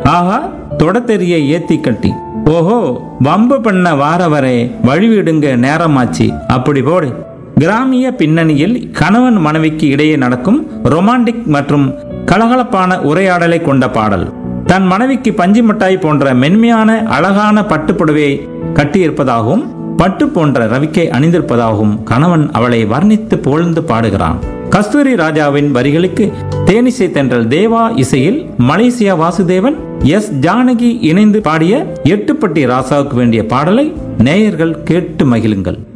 ஆஹா தொடத்தெரிய ஏத்தி கட்டி ஓஹோ வம்பு பண்ண வாரவரே வழிவிடுங்க நேரமாச்சு அப்படி போடு கிராமிய பின்னணியில் கணவன் மனைவிக்கு இடையே நடக்கும் ரொமான்டிக் மற்றும் கலகலப்பான உரையாடலை கொண்ட பாடல் தன் மனைவிக்கு பஞ்சு மிட்டாய் போன்ற மென்மையான அழகான பட்டுப்புடவையை கட்டியிருப்பதாகவும் பட்டு போன்ற ரவிக்கை அணிந்திருப்பதாகவும் கணவன் அவளை வர்ணித்து புகழ்ந்து பாடுகிறான் கஸ்தூரி ராஜாவின் வரிகளுக்கு தேனிசை தென்றல் தேவா இசையில் மலேசியா வாசுதேவன் எஸ் ஜானகி இணைந்து பாடிய எட்டுப்பட்டி ராசாவுக்கு வேண்டிய பாடலை நேயர்கள் கேட்டு மகிழுங்கள்